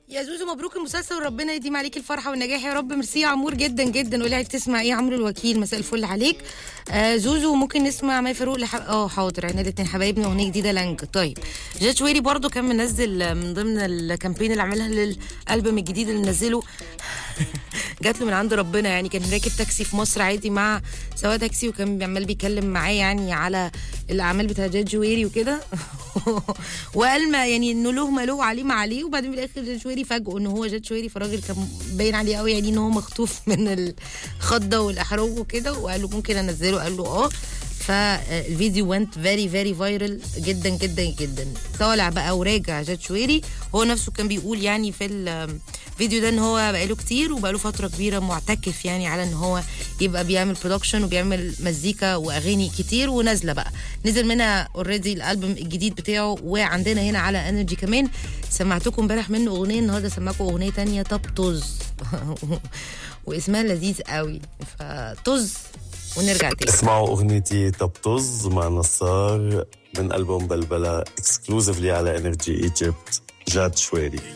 يا زوزو مبروك المسلسل وربنا يديم عليك الفرحه والنجاح يا رب ميرسي يا عمور جدا جدا قولي عايز تسمع ايه يا عمرو الوكيل مساء الفل عليك آه زوزو ممكن نسمع مي فاروق لح... اه حاضر احنا الاتنين حبايبنا اغنيه جديده لانج طيب جاد شويري برضو كان منزل من ضمن الكامبين اللي عملها للالبوم الجديد اللي نزله جات له من عند ربنا يعني كان راكب تاكسي في مصر عادي مع سواق تاكسي وكان عمال بيتكلم معاه يعني على الاعمال بتاع جاد جويري وكده وقال ما يعني انه له ما له عليه ما عليه وبعدين في الاخر جاد شويري فاجئه ان هو جاد شويري فالراجل كان باين عليه قوي يعني ان هو مخطوف من الخضه والاحراج وكده وقال له ممكن انزله قال له اه فالفيديو went فيري فيري فايرال جدا جدا جدا طالع بقى وراجع جاد شويري هو نفسه كان بيقول يعني في الفيديو ده ان هو بقاله كتير وبقاله فتره كبيره معتكف يعني على ان هو يبقى بيعمل برودكشن وبيعمل مزيكا واغاني كتير ونازله بقى نزل منها اوريدي الالبوم الجديد بتاعه وعندنا هنا على انرجي كمان سمعتكم امبارح منه اغنيه النهارده سمعكم اغنيه تانية طب طز واسمها لذيذ قوي فطز ونرجع تاني اسمعوا اغنيتي طب طز مع نصار من البوم بلبله اكسكلوزيفلي على انرجي ايجيبت جاد شويري